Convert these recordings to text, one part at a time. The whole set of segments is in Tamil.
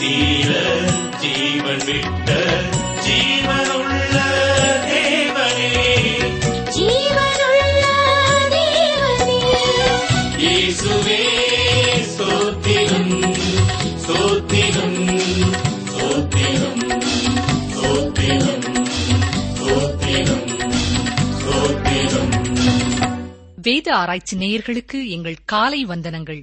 தீர ஜீவன் விட்ட ஜீவனுள்ள தேவனே ஜீவனுள்ள தேவனே இயேசுவே ஸ்தோத்திரம் ஸ்தோத்திரம் ஸ்தோத்திரம் ஸ்தோத்திரம் ஸ்தோத்திரம் ஸ்தோத்திரம் வேத ஆராய்ச்சி நேயர்களுக்கு எங்கள் காலை வந்தனங்கள்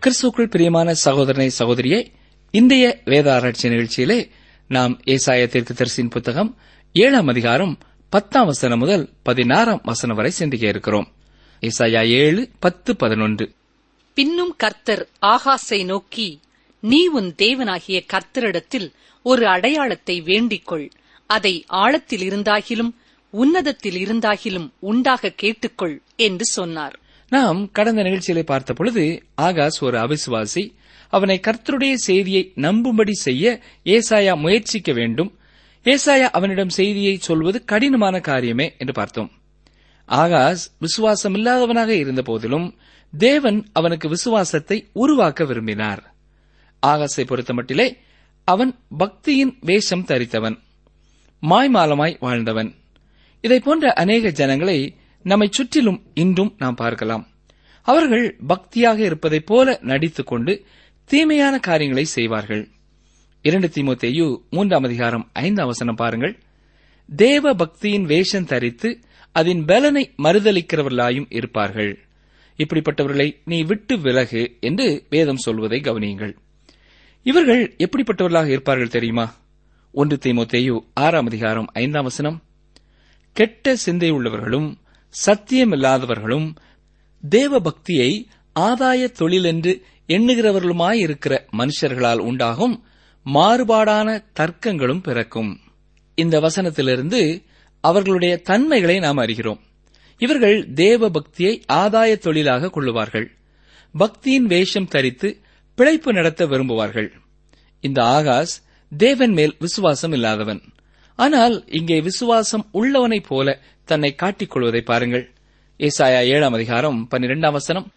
கிறிஸ்துக்குள் பிரியமான சகோதரனை சகோதரியே இன்றைய வேத ஆராய்ச்சி நிகழ்ச்சியிலே நாம் ஏசாய தீர்க்கதரிசியின் புத்தகம் ஏழாம் அதிகாரம் பத்தாம் வசனம் முதல் பதினாறாம் வசனம் வரை சிந்திக்க இருக்கிறோம் ஏசாயா ஏழு பத்து பதினொன்று பின்னும் கர்த்தர் ஆகாஸை நோக்கி நீ உன் தேவனாகிய கர்த்தரிடத்தில் ஒரு அடையாளத்தை வேண்டிக்கொள் அதை ஆழத்தில் இருந்தாகிலும் உன்னதத்தில் இருந்தாகிலும் உண்டாக கேட்டுக்கொள் என்று சொன்னார் நாம் கடந்த நிகழ்ச்சியிலே பார்த்த பொழுது ஆகாஸ் ஒரு அவிசுவாசி அவனை கர்த்தருடைய செய்தியை நம்பும்படி செய்ய ஏசாயா முயற்சிக்க வேண்டும் ஏசாயா அவனிடம் செய்தியை சொல்வது கடினமான காரியமே என்று பார்த்தோம் ஆகாஸ் விசுவாசமில்லாதவனாக இருந்த போதிலும் தேவன் அவனுக்கு விசுவாசத்தை உருவாக்க விரும்பினார் ஆகாஸை பொறுத்தமட்டிலே அவன் பக்தியின் வேஷம் தரித்தவன் மாய்மாலமாய் வாழ்ந்தவன் இதை போன்ற அநேக ஜனங்களை நம்மை சுற்றிலும் இன்றும் நாம் பார்க்கலாம் அவர்கள் பக்தியாக இருப்பதைப் போல நடித்துக் கொண்டு தீமையான காரியங்களை செய்வார்கள் இரண்டு தீமோத்தேயு மூன்றாம் அதிகாரம் ஐந்தாம் வசனம் பாருங்கள் தேவ பக்தியின் வேஷம் தரித்து அதன் பலனை மறுதளிக்கிறவர்களாயும் இருப்பார்கள் இப்படிப்பட்டவர்களை நீ விட்டு விலகு என்று வேதம் சொல்வதை கவனியுங்கள் இவர்கள் எப்படிப்பட்டவர்களாக இருப்பார்கள் தெரியுமா ஒன்று தீமோத்தேயு ஆறாம் அதிகாரம் ஐந்தாம் வசனம் கெட்ட சிந்தையுள்ளவர்களும் சத்தியமில்லாதவர்களும் தேவ பக்தியை ஆதாய தொழிலென்று எண்ணுகிறவர்களுமாயிருக்கிற மனுஷர்களால் உண்டாகும் மாறுபாடான தர்க்கங்களும் பிறக்கும் இந்த வசனத்திலிருந்து அவர்களுடைய தன்மைகளை நாம் அறிகிறோம் இவர்கள் தேவ பக்தியை ஆதாய தொழிலாக கொள்ளுவார்கள் பக்தியின் வேஷம் தரித்து பிழைப்பு நடத்த விரும்புவார்கள் இந்த ஆகாஸ் தேவன் மேல் விசுவாசம் இல்லாதவன் ஆனால் இங்கே விசுவாசம் உள்ளவனைப் போல தன்னை காட்டிக் கொள்வதை பாருங்கள் ஏசாயா ஏழாம் அதிகாரம் பன்னிரெண்டாம் வசனம்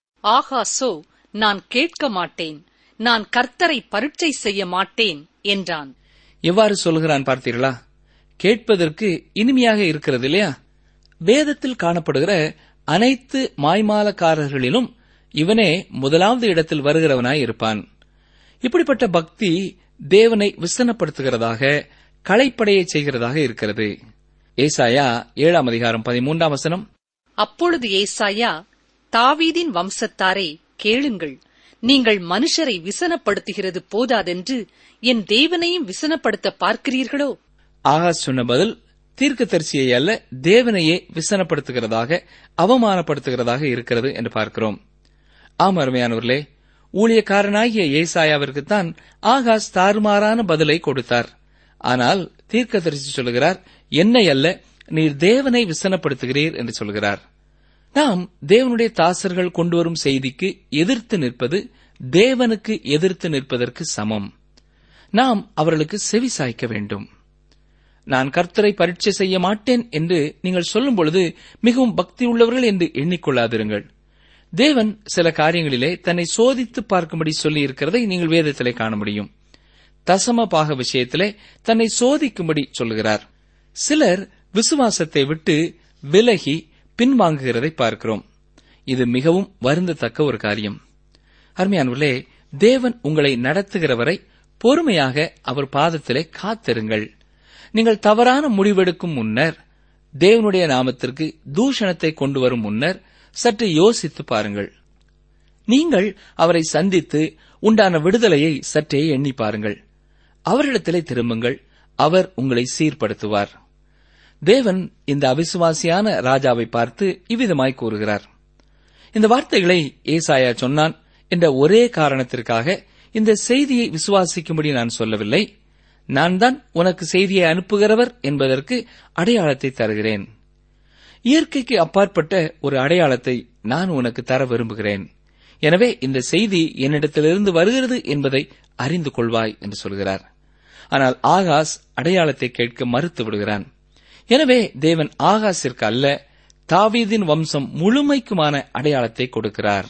ஆகாசோ நான் கேட்க மாட்டேன் நான் கர்த்தரை பரீட்சை செய்ய மாட்டேன் என்றான் எவ்வாறு சொல்கிறான் பார்த்தீர்களா கேட்பதற்கு இனிமையாக இருக்கிறது இல்லையா வேதத்தில் காணப்படுகிற அனைத்து மாய்மாலக்காரர்களிலும் இவனே முதலாவது இடத்தில் வருகிறவனாய் இருப்பான் இப்படிப்பட்ட பக்தி தேவனை விசனப்படுத்துகிறதாக களைப்படைய செய்கிறதாக இருக்கிறது ஏசாயா ஏழாம் அதிகாரம் பதிமூன்றாம் வசனம் அப்பொழுது ஏசாயா தாவீதின் வம்சத்தாரே கேளுங்கள் நீங்கள் மனுஷரை விசனப்படுத்துகிறது போதாதென்று என் தேவனையும் விசனப்படுத்த பார்க்கிறீர்களோ ஆகாஸ் சொன்ன பதில் தீர்க்கதரிசியை அல்ல தேவனையே விசனப்படுத்துகிறதாக அவமானப்படுத்துகிறதாக இருக்கிறது என்று பார்க்கிறோம் ஆம் அருமையானவர்களே ஊழியக்காரனாகிய ஏசாயாவிற்குத்தான் ஆகாஸ் தாறுமாறான பதிலை கொடுத்தார் ஆனால் தீர்க்கதரிசி சொல்கிறார் என்னை அல்ல நீர் தேவனை விசனப்படுத்துகிறீர் என்று சொல்கிறார் நாம் தேவனுடைய தாசர்கள் கொண்டு வரும் செய்திக்கு எதிர்த்து நிற்பது தேவனுக்கு எதிர்த்து நிற்பதற்கு சமம் நாம் அவர்களுக்கு செவி சாய்க்க வேண்டும் நான் கர்த்தரை பரீட்சை செய்ய மாட்டேன் என்று நீங்கள் சொல்லும் பொழுது மிகவும் பக்தி உள்ளவர்கள் என்று எண்ணிக்கொள்ளாதிருங்கள் தேவன் சில காரியங்களிலே தன்னை சோதித்து பார்க்கும்படி சொல்லி இருக்கிறதை நீங்கள் வேதத்திலே காண முடியும் தசம பாக விஷயத்திலே தன்னை சோதிக்கும்படி சொல்கிறார் சிலர் விசுவாசத்தை விட்டு விலகி பின்வாங்குகிறதை பார்க்கிறோம் இது மிகவும் வருந்தத்தக்க ஒரு காரியம் அருமையானவர்களே தேவன் உங்களை நடத்துகிறவரை பொறுமையாக அவர் பாதத்திலே காத்திருங்கள் நீங்கள் தவறான முடிவெடுக்கும் முன்னர் தேவனுடைய நாமத்திற்கு தூஷணத்தை கொண்டு வரும் முன்னர் சற்று யோசித்து பாருங்கள் நீங்கள் அவரை சந்தித்து உண்டான விடுதலையை சற்றே எண்ணி பாருங்கள் அவரிடத்திலே திரும்புங்கள் அவர் உங்களை சீர்படுத்துவார் தேவன் இந்த அவிசுவாசியான ராஜாவை பார்த்து இவ்விதமாய் கூறுகிறார் இந்த வார்த்தைகளை ஏசாயா சொன்னான் என்ற ஒரே காரணத்திற்காக இந்த செய்தியை விசுவாசிக்கும்படி நான் சொல்லவில்லை நான் தான் உனக்கு செய்தியை அனுப்புகிறவர் என்பதற்கு அடையாளத்தை தருகிறேன் இயற்கைக்கு அப்பாற்பட்ட ஒரு அடையாளத்தை நான் உனக்கு தர விரும்புகிறேன் எனவே இந்த செய்தி என்னிடத்திலிருந்து வருகிறது என்பதை அறிந்து கொள்வாய் என்று சொல்கிறார் ஆனால் ஆகாஸ் அடையாளத்தை கேட்க மறுத்து விடுகிறான் எனவே தேவன் ஆகாசிற்கு அல்ல தாவீதின் வம்சம் முழுமைக்குமான அடையாளத்தை கொடுக்கிறார்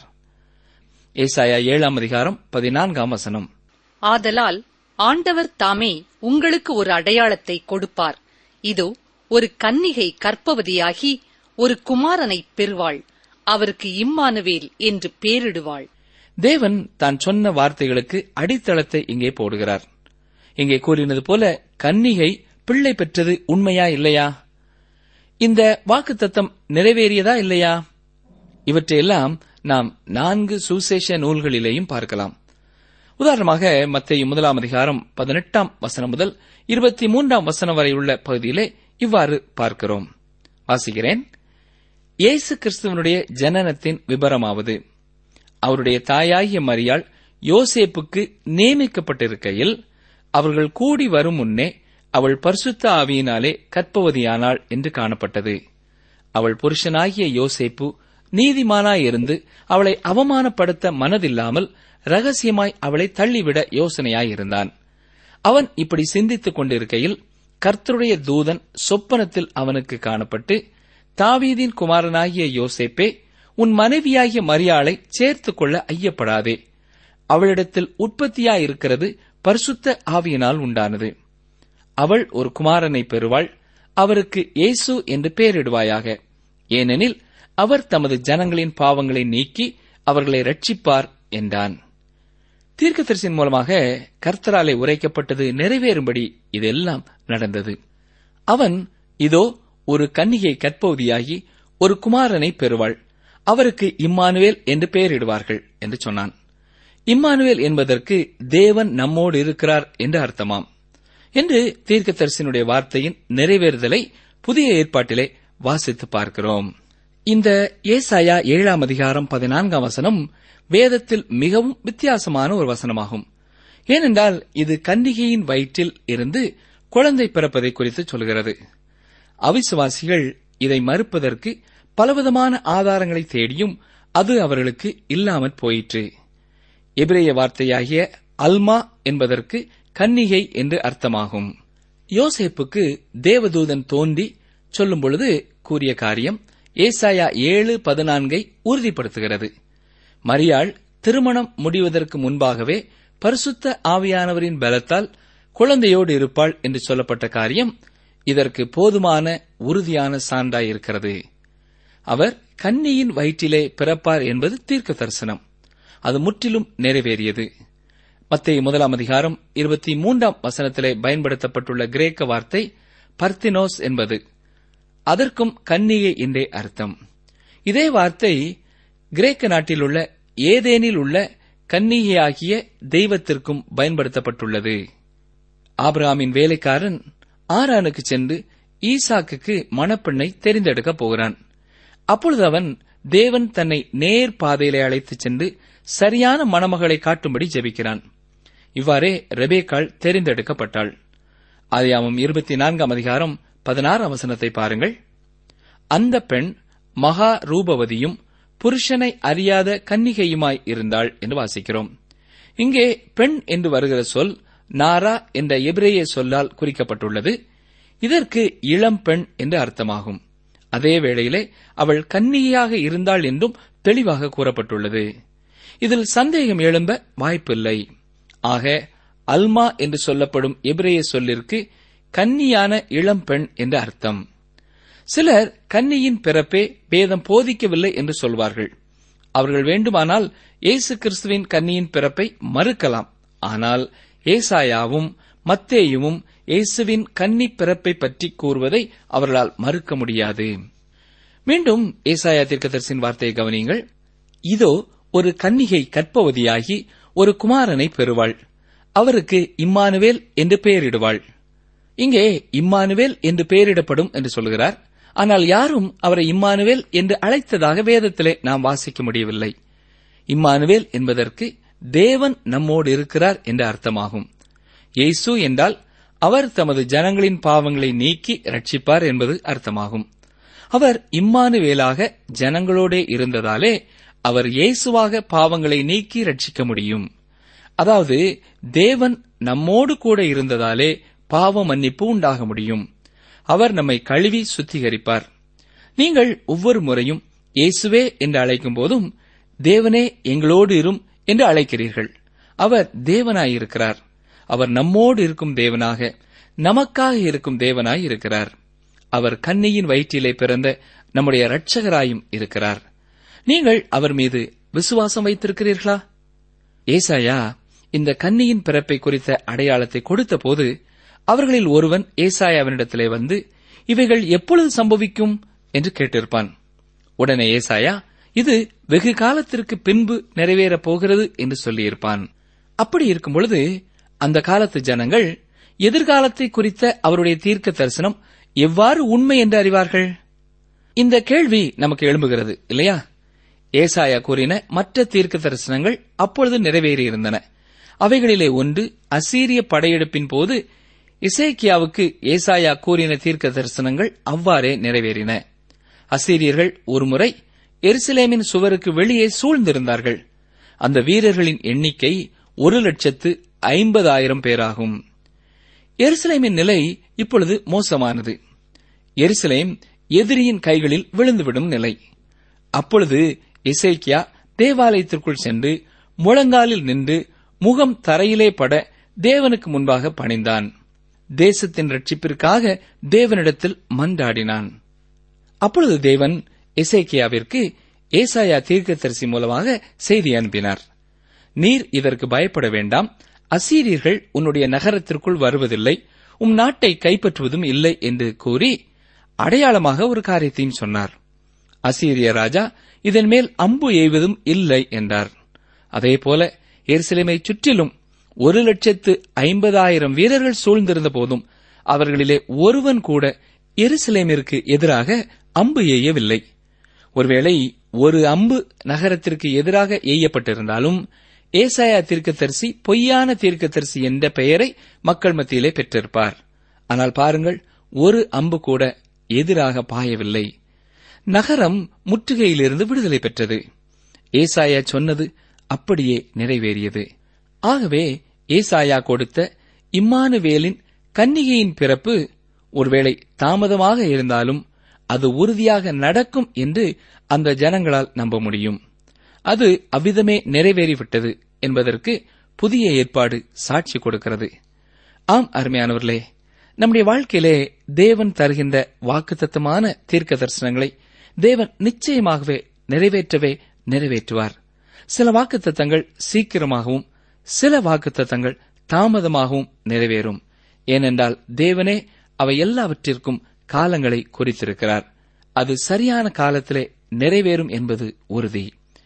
ஏசாயா ஏழாம் அதிகாரம் பதினான்காம் வசனம் ஆதலால் ஆண்டவர் தாமே உங்களுக்கு ஒரு அடையாளத்தை கொடுப்பார் இதோ ஒரு கன்னிகை கற்பவதியாகி ஒரு குமாரனைப் பெறுவாள் அவருக்கு இம்மானுவேல் என்று பேரிடுவாள் தேவன் தான் சொன்ன வார்த்தைகளுக்கு அடித்தளத்தை இங்கே போடுகிறார் இங்கே கூறினது போல கன்னிகை பிள்ளை பெற்றது உண்மையா இல்லையா இந்த வாக்குத்தத்தம் நிறைவேறியதா இல்லையா இவற்றையெல்லாம் நாம் நான்கு சுசேஷ நூல்களிலேயும் பார்க்கலாம் உதாரணமாக மத்திய முதலாம் அதிகாரம் பதினெட்டாம் வசனம் முதல் இருபத்தி மூன்றாம் வசனம் வரை உள்ள பகுதியிலே இவ்வாறு பார்க்கிறோம் வாசிக்கிறேன் இயேசு கிறிஸ்துவனுடைய ஜனனத்தின் விபரமாவது அவருடைய தாயாகிய மரியாள் யோசேப்புக்கு நியமிக்கப்பட்டிருக்கையில் அவர்கள் கூடி வரும் முன்னே அவள் பரிசுத்த ஆவியினாலே கற்பவதியானாள் என்று காணப்பட்டது அவள் புருஷனாகிய யோசேப்பு நீதிமானாயிருந்து அவளை அவமானப்படுத்த மனதில்லாமல் ரகசியமாய் அவளை தள்ளிவிட யோசனையாயிருந்தான் அவன் இப்படி சிந்தித்துக் கொண்டிருக்கையில் கர்த்தருடைய தூதன் சொப்பனத்தில் அவனுக்கு காணப்பட்டு தாவீதின் குமாரனாகிய யோசேப்பே உன் மனைவியாகிய மரியாளை சேர்த்துக் கொள்ள ஐயப்படாதே அவளிடத்தில் உற்பத்தியாயிருக்கிறது பரிசுத்த ஆவியினால் உண்டானது அவள் ஒரு குமாரனை பெறுவாள் அவருக்கு இயேசு என்று பெயரிடுவாயாக ஏனெனில் அவர் தமது ஜனங்களின் பாவங்களை நீக்கி அவர்களை ரட்சிப்பார் என்றான் தீர்க்கதரிசியின் மூலமாக கர்த்தராலே உரைக்கப்பட்டது நிறைவேறும்படி இதெல்லாம் நடந்தது அவன் இதோ ஒரு கன்னிகை கற்பவதியாகி ஒரு குமாரனை பெறுவாள் அவருக்கு இம்மானுவேல் என்று பெயரிடுவார்கள் என்று சொன்னான் இம்மானுவேல் என்பதற்கு தேவன் நம்மோடு இருக்கிறார் என்று அர்த்தமாம் என்று தீர்க்கதரிசனுடைய வார்த்தையின் நிறைவேறுதலை புதிய ஏற்பாட்டிலே வாசித்து பார்க்கிறோம் இந்த ஏசாயா ஏழாம் அதிகாரம் பதினான்காம் வசனம் வேதத்தில் மிகவும் வித்தியாசமான ஒரு வசனமாகும் ஏனென்றால் இது கன்னிகையின் வயிற்றில் இருந்து குழந்தை பிறப்பதை குறித்து சொல்கிறது அவிசுவாசிகள் இதை மறுப்பதற்கு பலவிதமான ஆதாரங்களை தேடியும் அது அவர்களுக்கு இல்லாமற் போயிற்று எபிரேய வார்த்தையாகிய அல்மா என்பதற்கு கன்னிகை என்று அர்த்தமாகும் யோசேப்புக்கு தேவதூதன் தோன்றி சொல்லும் பொழுது கூறிய காரியம் ஏசாயா ஏழு பதினான்கை உறுதிப்படுத்துகிறது மரியாள் திருமணம் முடிவதற்கு முன்பாகவே பரிசுத்த ஆவியானவரின் பலத்தால் குழந்தையோடு இருப்பாள் என்று சொல்லப்பட்ட காரியம் இதற்கு போதுமான உறுதியான சான்றாயிருக்கிறது அவர் கன்னியின் வயிற்றிலே பிறப்பார் என்பது தீர்க்க தரிசனம் அது முற்றிலும் நிறைவேறியது மத்திய முதலாம் அதிகாரம் இருபத்தி மூன்றாம் வசனத்திலே பயன்படுத்தப்பட்டுள்ள கிரேக்க வார்த்தை பர்த்தினோஸ் என்பது அதற்கும் கன்னிகை என்றே அர்த்தம் இதே வார்த்தை கிரேக்க நாட்டில் உள்ள ஏதேனில் உள்ள கன்னிகையாகிய தெய்வத்திற்கும் பயன்படுத்தப்பட்டுள்ளது ஆபிரகாமின் வேலைக்காரன் ஆரானுக்கு சென்று ஈசாக்குக்கு மணப்பெண்ணை தெரிந்தெடுக்கப் போகிறான் அப்பொழுது அவன் தேவன் தன்னை நேர் பாதையிலே அழைத்துச் சென்று சரியான மணமகளை காட்டும்படி ஜெபிக்கிறான் இவ்வாறே ரெபேக்காள் தெரிந்தெடுக்கப்பட்டாள் ஆதியாமம் இருபத்தி நான்காம் அதிகாரம் பதினாறாம் வசனத்தை பாருங்கள் அந்த பெண் மகா ரூபவதியும் புருஷனை அறியாத கன்னிகையுமாய் இருந்தாள் என்று வாசிக்கிறோம் இங்கே பெண் என்று வருகிற சொல் நாரா என்ற எபிரேய சொல்லால் குறிக்கப்பட்டுள்ளது இதற்கு இளம் பெண் என்று அர்த்தமாகும் அதே வேளையிலே அவள் கன்னிகையாக இருந்தாள் என்றும் தெளிவாக கூறப்பட்டுள்ளது இதில் சந்தேகம் எழும்ப வாய்ப்பில்லை ஆக அல்மா என்று சொல்லப்படும் எபிரேய சொல்லிற்கு கன்னியான இளம் பெண் என்று அர்த்தம் சிலர் கன்னியின் பிறப்பே வேதம் போதிக்கவில்லை என்று சொல்வார்கள் அவர்கள் வேண்டுமானால் இயேசு கிறிஸ்துவின் கன்னியின் பிறப்பை மறுக்கலாம் ஆனால் ஏசாயாவும் மத்தேயுவும் இயேசுவின் கன்னி பிறப்பை பற்றி கூறுவதை அவர்களால் மறுக்க முடியாது மீண்டும் ஏசாயா தீர்க்கதரிசின் வார்த்தையை கவனியுங்கள் இதோ ஒரு கன்னிகை கற்பவதியாகி ஒரு குமாரனை பெறுவாள் அவருக்கு இம்மானுவேல் என்று பெயரிடுவாள் இங்கே இம்மானுவேல் என்று பெயரிடப்படும் என்று சொல்கிறார் ஆனால் யாரும் அவரை இம்மானுவேல் என்று அழைத்ததாக வேதத்திலே நாம் வாசிக்க முடியவில்லை இம்மானுவேல் என்பதற்கு தேவன் நம்மோடு இருக்கிறார் என்ற அர்த்தமாகும் இயேசு என்றால் அவர் தமது ஜனங்களின் பாவங்களை நீக்கி ரட்சிப்பார் என்பது அர்த்தமாகும் அவர் இம்மானுவேலாக ஜனங்களோடே இருந்ததாலே அவர் இயேசுவாக பாவங்களை நீக்கி ரட்சிக்க முடியும் அதாவது தேவன் நம்மோடு கூட இருந்ததாலே பாவ மன்னிப்பு உண்டாக முடியும் அவர் நம்மை கழுவி சுத்திகரிப்பார் நீங்கள் ஒவ்வொரு முறையும் இயேசுவே என்று அழைக்கும் போதும் தேவனே எங்களோடு இரும் என்று அழைக்கிறீர்கள் அவர் தேவனாயிருக்கிறார் அவர் நம்மோடு இருக்கும் தேவனாக நமக்காக இருக்கும் தேவனாய் இருக்கிறார் அவர் கன்னியின் வயிற்றிலே பிறந்த நம்முடைய இரட்சகராயும் இருக்கிறார் நீங்கள் அவர் மீது விசுவாசம் வைத்திருக்கிறீர்களா ஏசாயா இந்த கன்னியின் பிறப்பை குறித்த அடையாளத்தை கொடுத்தபோது அவர்களில் ஒருவன் ஏசாயாவினிடத்திலே வந்து இவைகள் எப்பொழுது சம்பவிக்கும் என்று கேட்டிருப்பான் உடனே ஏசாயா இது வெகு காலத்திற்கு பின்பு நிறைவேறப் போகிறது என்று சொல்லியிருப்பான் அப்படி இருக்கும் பொழுது அந்த காலத்து ஜனங்கள் எதிர்காலத்தை குறித்த அவருடைய தீர்க்க தரிசனம் எவ்வாறு உண்மை என்று அறிவார்கள் இந்த கேள்வி நமக்கு எழும்புகிறது இல்லையா ஏசாயா கூறின மற்ற தீர்க்க தரிசனங்கள் அப்பொழுது நிறைவேறியிருந்தன அவைகளிலே ஒன்று அசீரிய படையெடுப்பின் போது இசைக்கியாவுக்கு ஏசாயா கூறின தீர்க்க தரிசனங்கள் அவ்வாறே நிறைவேறின அசீரியர்கள் ஒருமுறை எருசலேமின் சுவருக்கு வெளியே சூழ்ந்திருந்தார்கள் அந்த வீரர்களின் எண்ணிக்கை ஒரு லட்சத்து ஐம்பதாயிரம் பேராகும் எருசலேமின் நிலை இப்பொழுது மோசமானது எருசலேம் எதிரியின் கைகளில் விழுந்துவிடும் நிலை அப்பொழுது இசைக்கியா தேவாலயத்திற்குள் சென்று முழங்காலில் நின்று முகம் தரையிலே பட தேவனுக்கு முன்பாக பணிந்தான் தேசத்தின் ரட்சிப்பிற்காக தேவனிடத்தில் மன்றாடினான் அப்பொழுது தேவன் எசேக்கியாவிற்கு ஏசாயா தீர்க்கதரிசி மூலமாக செய்தி அனுப்பினார் நீர் இதற்கு பயப்பட வேண்டாம் அசீரியர்கள் உன்னுடைய நகரத்திற்குள் வருவதில்லை உம் நாட்டை கைப்பற்றுவதும் இல்லை என்று கூறி அடையாளமாக ஒரு காரியத்தையும் சொன்னார் அசீரிய ராஜா இதன் மேல் அம்பு எய்வதும் இல்லை என்றார் அதேபோல எருசலேமை சுற்றிலும் ஒரு லட்சத்து ஐம்பதாயிரம் வீரர்கள் சூழ்ந்திருந்த போதும் அவர்களிலே ஒருவன் கூட எருசலேமிற்கு எதிராக அம்பு எய்யவில்லை ஒருவேளை ஒரு அம்பு நகரத்திற்கு எதிராக எய்யப்பட்டிருந்தாலும் ஏசாயா தீர்க்கதரிசி பொய்யான தீர்க்கதரிசி என்ற பெயரை மக்கள் மத்தியிலே பெற்றிருப்பார் ஆனால் பாருங்கள் ஒரு அம்பு கூட எதிராக பாயவில்லை நகரம் முற்றுகையிலிருந்து விடுதலை பெற்றது ஏசாயா சொன்னது அப்படியே நிறைவேறியது ஆகவே ஏசாயா கொடுத்த இம்மானுவேலின் கன்னிகையின் பிறப்பு ஒருவேளை தாமதமாக இருந்தாலும் அது உறுதியாக நடக்கும் என்று அந்த ஜனங்களால் நம்ப முடியும் அது அவ்விதமே நிறைவேறிவிட்டது என்பதற்கு புதிய ஏற்பாடு சாட்சி கொடுக்கிறது ஆம் அருமையானவர்களே நம்முடைய வாழ்க்கையிலே தேவன் தருகின்ற வாக்குத்தத்தமான தீர்க்க தரிசனங்களை தேவன் நிச்சயமாகவே நிறைவேற்றவே நிறைவேற்றுவார் சில வாக்குத்தத்தங்கள் சீக்கிரமாகவும் சில வாக்குத்தத்தங்கள் தாமதமாகவும் நிறைவேறும் ஏனென்றால் தேவனே அவை எல்லாவற்றிற்கும் காலங்களை குறித்திருக்கிறார் அது சரியான காலத்திலே நிறைவேறும் என்பது உறுதி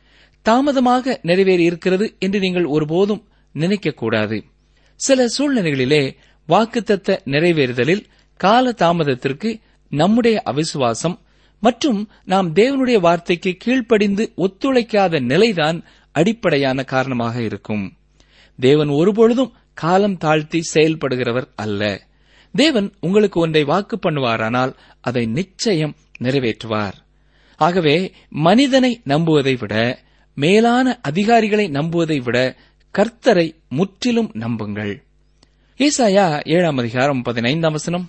தாமதமாக நிறைவேறி இருக்கிறது என்று நீங்கள் ஒருபோதும் நினைக்கக்கூடாது சில சூழ்நிலைகளிலே வாக்குத்தத்த நிறைவேறுதலில் கால தாமதத்திற்கு நம்முடைய அவிசுவாசம் மற்றும் நாம் தேவனுடைய வார்த்தைக்கு கீழ்ப்படிந்து ஒத்துழைக்காத நிலைதான் அடிப்படையான காரணமாக இருக்கும் தேவன் ஒருபொழுதும் காலம் தாழ்த்தி செயல்படுகிறவர் அல்ல தேவன் உங்களுக்கு ஒன்றை வாக்கு பண்ணுவாரானால் அதை நிச்சயம் நிறைவேற்றுவார் ஆகவே மனிதனை நம்புவதை விட மேலான அதிகாரிகளை நம்புவதை விட கர்த்தரை முற்றிலும் நம்புங்கள் ஏசாயா ஏழாம் அதிகாரம் பதினைந்தாம் வசனம்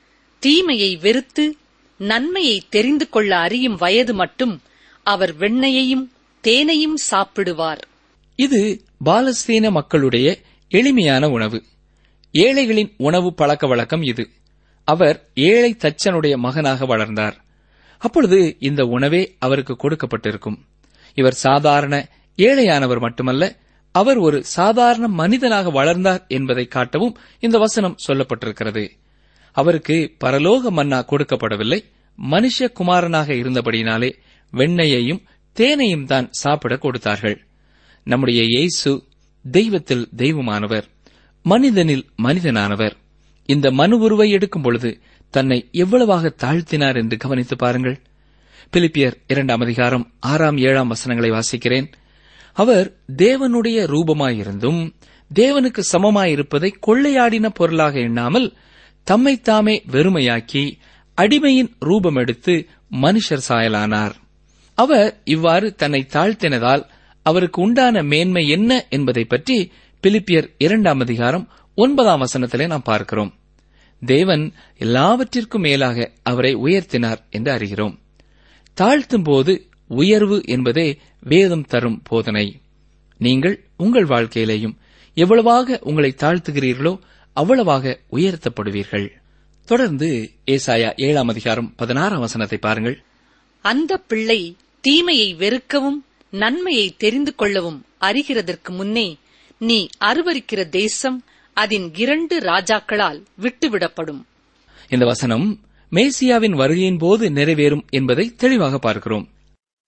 தீமையை வெறுத்து நன்மையை தெரிந்து கொள்ள அறியும் வயது மட்டும் அவர் வெண்ணையையும் தேனையும் சாப்பிடுவார் இது பாலஸ்தீன மக்களுடைய எளிமையான உணவு ஏழைகளின் உணவு பழக்க வழக்கம் இது அவர் ஏழை தச்சனுடைய மகனாக வளர்ந்தார் அப்பொழுது இந்த உணவே அவருக்கு கொடுக்கப்பட்டிருக்கும் இவர் சாதாரண ஏழையானவர் மட்டுமல்ல அவர் ஒரு சாதாரண மனிதனாக வளர்ந்தார் என்பதை காட்டவும் இந்த வசனம் சொல்லப்பட்டிருக்கிறது அவருக்கு பரலோக மன்னா கொடுக்கப்படவில்லை மனுஷ குமாரனாக இருந்தபடியினாலே வெண்ணையையும் தேனையும் தான் சாப்பிட கொடுத்தார்கள் நம்முடைய இயேசு தெய்வத்தில் தெய்வமானவர் மனிதனில் மனிதனானவர் இந்த மனு உருவை எடுக்கும் பொழுது தன்னை எவ்வளவாக தாழ்த்தினார் என்று கவனித்து பாருங்கள் பிலிப்பியர் இரண்டாம் அதிகாரம் ஆறாம் ஏழாம் வசனங்களை வாசிக்கிறேன் அவர் தேவனுடைய ரூபமாயிருந்தும் தேவனுக்கு சமமாயிருப்பதை கொள்ளையாடின பொருளாக எண்ணாமல் தம்மைத்தாமே வெறுமையாக்கி அடிமையின் ரூபம் எடுத்து மனுஷர் சாயலானார் அவர் இவ்வாறு தன்னை தாழ்த்தினதால் அவருக்கு உண்டான மேன்மை என்ன என்பதை பற்றி பிலிப்பியர் இரண்டாம் அதிகாரம் ஒன்பதாம் வசனத்திலே நாம் பார்க்கிறோம் தேவன் எல்லாவற்றிற்கும் மேலாக அவரை உயர்த்தினார் என்று அறிகிறோம் தாழ்த்தும் போது உயர்வு என்பதே வேதம் தரும் போதனை நீங்கள் உங்கள் வாழ்க்கையிலேயும் எவ்வளவாக உங்களை தாழ்த்துகிறீர்களோ அவ்வளவாக உயர்த்தப்படுவீர்கள் தொடர்ந்து ஏசாயா ஏழாம் அதிகாரம் பதினாறாம் வசனத்தை பாருங்கள் அந்த பிள்ளை தீமையை வெறுக்கவும் நன்மையை தெரிந்து கொள்ளவும் அறிகிறதற்கு முன்னே நீ அருவருக்கிற தேசம் அதன் இரண்டு ராஜாக்களால் விட்டுவிடப்படும் இந்த வசனம் மேசியாவின் வருகையின் போது நிறைவேறும் என்பதை தெளிவாக பார்க்கிறோம்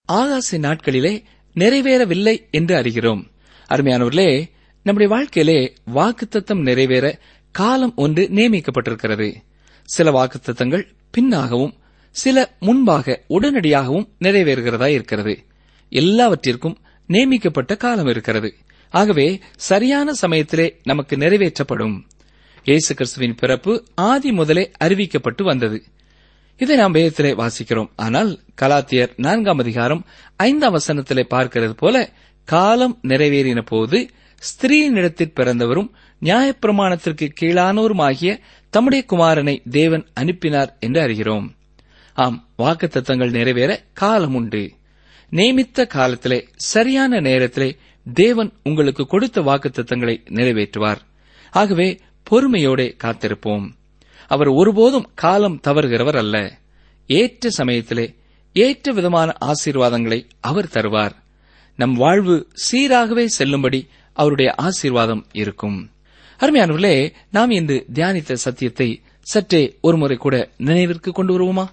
ஆகாசி நாட்களிலே நிறைவேறவில்லை என்று அறிகிறோம் அருமையானவர்களே நம்முடைய வாழ்க்கையிலே வாக்குத்தத்தம் நிறைவேற காலம் ஒன்று நியமிக்கப்பட்டிருக்கிறது சில வாக்குத்தத்தங்கள் பின்னாகவும் சில முன்பாக உடனடியாகவும் நிறைவேறுகிறதா இருக்கிறது எல்லாவற்றிற்கும் நியமிக்கப்பட்ட காலம் இருக்கிறது ஆகவே சரியான சமயத்திலே நமக்கு நிறைவேற்றப்படும் இயேசு கிறிஸ்துவின் பிறப்பு ஆதி முதலே அறிவிக்கப்பட்டு வந்தது இதை நாம் வேதத்திலே வாசிக்கிறோம் ஆனால் கலாத்தியர் நான்காம் அதிகாரம் ஐந்தாம் வசனத்திலே பார்க்கிறது போல காலம் நிறைவேறின போது ஸ்திரீனிடத்தில் பிறந்தவரும் நியாயப்பிரமாணத்திற்கு கீழானோருமாகிய தம்முடைய குமாரனை தேவன் அனுப்பினார் என்று அறிகிறோம் ஆம் வாக்குத்தத்தங்கள் நிறைவேற காலம் உண்டு நியமித்த காலத்திலே சரியான நேரத்திலே தேவன் உங்களுக்கு கொடுத்த வாக்குத்தத்தங்களை நிறைவேற்றுவார் ஆகவே பொறுமையோடே காத்திருப்போம் அவர் ஒருபோதும் காலம் தவறுகிறவர் அல்ல ஏற்ற சமயத்திலே ஏற்ற விதமான ஆசீர்வாதங்களை அவர் தருவார் நம் வாழ்வு சீராகவே செல்லும்படி அவருடைய ஆசீர்வாதம் இருக்கும் அருமையானவர்களே நாம் இன்று தியானித்த சத்தியத்தை சற்றே ஒருமுறை கூட நினைவிற்கு கொண்டு வருவோமா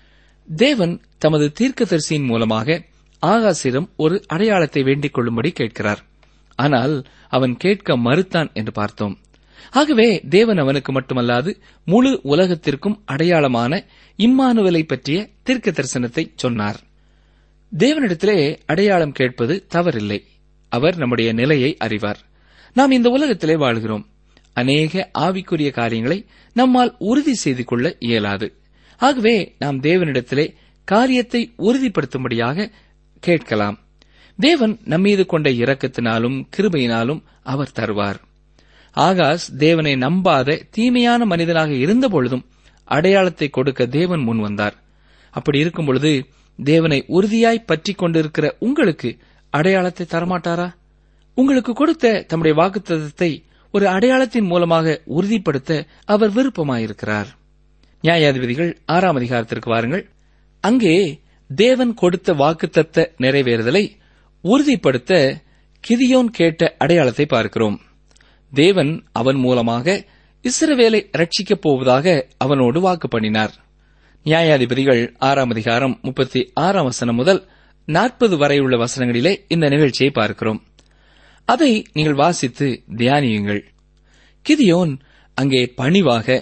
தேவன் தமது தீர்க்கதரிசியின் மூலமாக ஆகாசிடம் ஒரு அடையாளத்தை வேண்டிக் கொள்ளும்படி கேட்கிறார் ஆனால் அவன் கேட்க மறுத்தான் என்று பார்த்தோம் ஆகவே தேவன் அவனுக்கு மட்டுமல்லாது முழு உலகத்திற்கும் அடையாளமான இம்மானுவலை பற்றிய தீர்க்க தரிசனத்தை சொன்னார் தேவனிடத்திலே அடையாளம் கேட்பது தவறில்லை அவர் நம்முடைய நிலையை அறிவார் நாம் இந்த உலகத்திலே வாழ்கிறோம் அநேக ஆவிக்குரிய காரியங்களை நம்மால் உறுதி செய்து கொள்ள இயலாது ஆகவே நாம் தேவனிடத்திலே காரியத்தை உறுதிப்படுத்தும்படியாக கேட்கலாம் தேவன் நம்மீது கொண்ட இரக்கத்தினாலும் கிருபையினாலும் அவர் தருவார் ஆகாஷ் தேவனை நம்பாத தீமையான மனிதனாக இருந்தபொழுதும் அடையாளத்தை கொடுக்க தேவன் முன் வந்தார் அப்படி இருக்கும் பொழுது தேவனை உறுதியாய் பற்றிக் கொண்டிருக்கிற உங்களுக்கு அடையாளத்தை தரமாட்டாரா உங்களுக்கு கொடுத்த தம்முடைய வாக்குத்தத்தத்தை ஒரு அடையாளத்தின் மூலமாக உறுதிப்படுத்த அவர் விருப்பமாயிருக்கிறார் நியாயாதிபதிகள் ஆறாம் அதிகாரத்திற்கு வாருங்கள் அங்கே தேவன் கொடுத்த வாக்குத்தத்த நிறைவேறுதலை உறுதிப்படுத்த கிதியோன் கேட்ட அடையாளத்தை பார்க்கிறோம் தேவன் அவன் மூலமாக இஸ்ரவேலை ரட்சிக்கப் போவதாக அவனோடு வாக்கு பண்ணினார் நியாயாதிபதிகள் ஆறாம் அதிகாரம் முப்பத்தி ஆறாம் வசனம் முதல் நாற்பது வரை உள்ள வசனங்களிலே இந்த நிகழ்ச்சியை பார்க்கிறோம் அதை நீங்கள் வாசித்து தியானியுங்கள் கிதியோன் அங்கே பணிவாக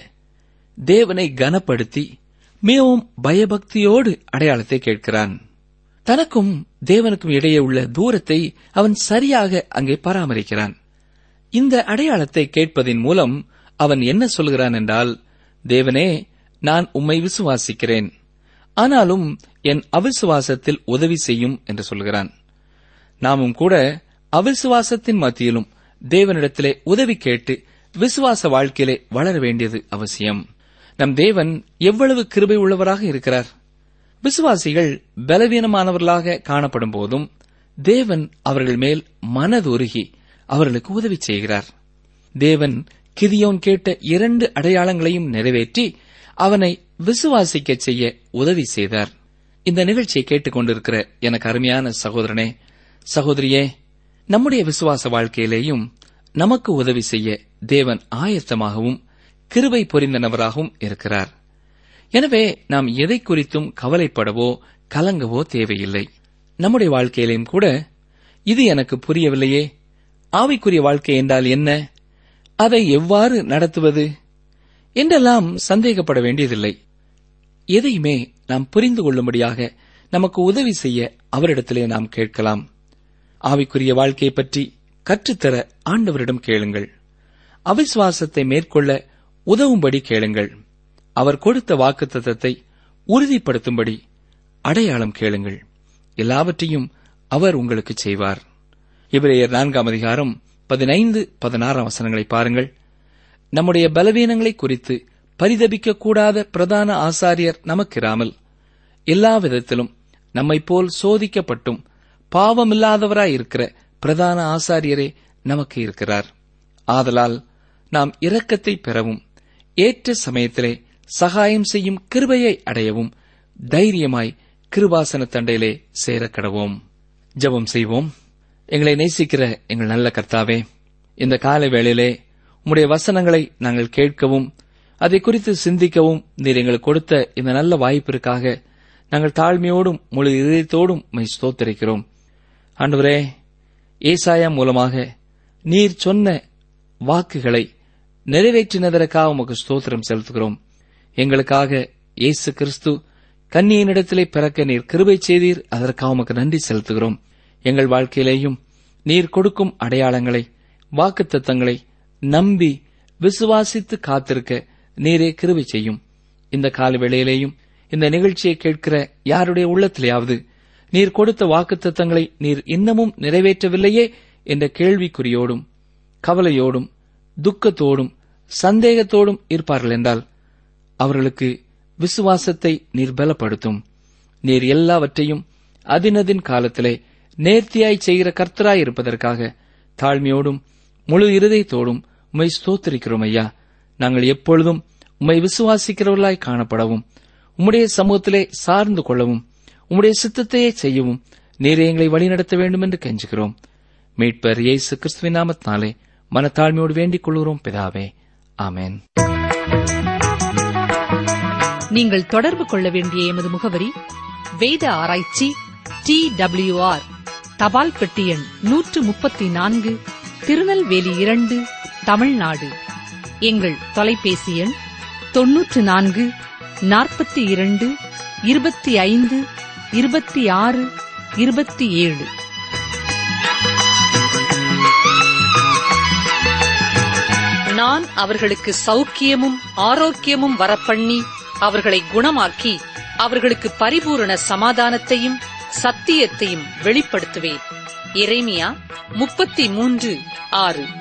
தேவனை கனப்படுத்தி மிகவும் பயபக்தியோடு அடையாளத்தை கேட்கிறான் தனக்கும் தேவனுக்கும் இடையே உள்ள தூரத்தை அவன் சரியாக அங்கே பராமரிக்கிறான் இந்த அடையாளத்தை கேட்பதின் மூலம் அவன் என்ன சொல்கிறான் என்றால் தேவனே நான் உம்மை விசுவாசிக்கிறேன் ஆனாலும் என் அவிசுவாசத்தில் உதவி செய்யும் என்று சொல்கிறான் நாமும் கூட அவிசுவாசத்தின் மத்தியிலும் தேவனிடத்திலே உதவி கேட்டு விசுவாச வாழ்க்கையிலே வளர வேண்டியது அவசியம் நம் தேவன் எவ்வளவு கிருபை உள்ளவராக இருக்கிறார் விசுவாசிகள் பலவீனமானவர்களாக காணப்படும் போதும் தேவன் அவர்கள் மேல் மனதுருகி அவர்களுக்கு உதவி செய்கிறார் தேவன் கிதியோன் கேட்ட இரண்டு அடையாளங்களையும் நிறைவேற்றி அவனை விசுவாசிக்கச் செய்ய உதவி செய்தார் இந்த நிகழ்ச்சியை கேட்டுக்கொண்டிருக்கிற எனக்கு அருமையான சகோதரனே சகோதரியே நம்முடைய விசுவாச வாழ்க்கையிலேயும் நமக்கு உதவி செய்ய தேவன் ஆயத்தமாகவும் கிருபை பொரிந்தனவராகவும் இருக்கிறார் எனவே நாம் எதை குறித்தும் கவலைப்படவோ கலங்கவோ தேவையில்லை நம்முடைய வாழ்க்கையிலும் கூட இது எனக்கு புரியவில்லையே ஆவிக்குரிய வாழ்க்கை என்றால் என்ன அதை எவ்வாறு நடத்துவது என்றெல்லாம் சந்தேகப்பட வேண்டியதில்லை எதையுமே நாம் புரிந்து கொள்ளும்படியாக நமக்கு உதவி செய்ய அவரிடத்திலே நாம் கேட்கலாம் ஆவிக்குரிய வாழ்க்கையை பற்றி கற்றுத்தர ஆண்டவரிடம் கேளுங்கள் அவிசுவாசத்தை மேற்கொள்ள உதவும்படி கேளுங்கள் அவர் கொடுத்த வாக்குத்தத்தத்தை உறுதிப்படுத்தும்படி அடையாளம் கேளுங்கள் எல்லாவற்றையும் அவர் உங்களுக்கு செய்வார் இவரையர் நான்காம் அதிகாரம் பதினைந்து பதினாறாம் வசனங்களை பாருங்கள் நம்முடைய பலவீனங்களை குறித்து பரிதபிக்கக்கூடாத பிரதான ஆசாரியர் நமக்கிராமல் எல்லா விதத்திலும் நம்மைப் போல் சோதிக்கப்பட்டும் பாவமில்லாதவராயிருக்கிற பிரதான ஆசாரியரே நமக்கு இருக்கிறார் ஆதலால் நாம் இரக்கத்தை பெறவும் ஏற்ற சமயத்திலே சகாயம் செய்யும் கிருபையை அடையவும் தைரியமாய் கிருபாசன தண்டையிலே சேரக்கடவோம் ஜெபம் செய்வோம் எங்களை நேசிக்கிற எங்கள் நல்ல கர்த்தாவே இந்த காலை வேளையிலே உம்முடைய வசனங்களை நாங்கள் கேட்கவும் அதை குறித்து சிந்திக்கவும் நீர் எங்களுக்கு கொடுத்த இந்த நல்ல வாய்ப்பிற்காக நாங்கள் தாழ்மையோடும் முழு இதயத்தோடும் உம்மை ஸ்தோத்தரிக்கிறோம் ஆண்டவரே ஏசாயா மூலமாக நீர் சொன்ன வாக்குகளை நிறைவேற்றினதற்காக உமக்கு ஸ்தோத்திரம் செலுத்துகிறோம் எங்களுக்காக இயேசு கிறிஸ்து கன்னியினிடத்திலே பிறக்க நீர் கிருபை செய்தீர் அதற்காக உமக்கு நன்றி செலுத்துகிறோம் எங்கள் வாழ்க்கையிலேயும் நீர் கொடுக்கும் அடையாளங்களை வாக்குத்தத்தங்களை நம்பி விசுவாசித்து காத்திருக்க நீரே கிருபை செய்யும் இந்த கால வேளையிலேயும் இந்த நிகழ்ச்சியை கேட்கிற யாருடைய உள்ளத்திலேயாவது நீர் கொடுத்த வாக்குத்தத்தங்களை நீர் இன்னமும் நிறைவேற்றவில்லையே என்ற கேள்விக்குறியோடும் கவலையோடும் துக்கத்தோடும் சந்தேகத்தோடும் இருப்பார்கள் என்றால் அவர்களுக்கு விசுவாசத்தை நீர் பலப்படுத்தும் நீர் எல்லாவற்றையும் அதினதின் காலத்திலே நேர்த்தியாய் செய்கிற கர்த்தராய் இருப்பதற்காக தாழ்மையோடும் முழு இருதயத்தோடும் உம்மை ஸ்தோத்திரிக்கிறோம் ஐயா நாங்கள் எப்பொழுதும் உம்மை விசுவாசிக்கிறவர்களாய் காணப்படவும் உம்முடைய சமூகத்திலே சார்ந்து கொள்ளவும் உம்முடைய சித்தத்தையே செய்யவும் நீரே எங்களை வழிநடத்த வேண்டும் என்று கெஞ்சுகிறோம் மீட்பர் இயேசு கிறிஸ்துவின் நாமத்தினாலே மனத்தாழ்மையோடு வேண்டிக் கொள்கிறோம் பிதாவே ஆமென் நீங்கள் தொடர்பு கொள்ள வேண்டிய எமது முகவரி வேத ஆராய்ச்சி டி ஆர் தபால் பெட்டி எண் நூற்று முப்பத்தி நான்கு திருநெல்வேலி இரண்டு தமிழ்நாடு எங்கள் தொலைபேசி எண் தொன்னூற்று நான்கு நாற்பத்தி இரண்டு இருபத்தி ஐந்து இருபத்தி ஆறு இருபத்தி ஏழு நான் அவர்களுக்கு சௌக்கியமும் ஆரோக்கியமும் வரப்பண்ணி அவர்களை குணமாக்கி அவர்களுக்கு பரிபூரண சமாதானத்தையும் சத்தியத்தையும் வெளிப்படுத்துவேன் எரேமியா முப்பத்தி மூன்று ஆறு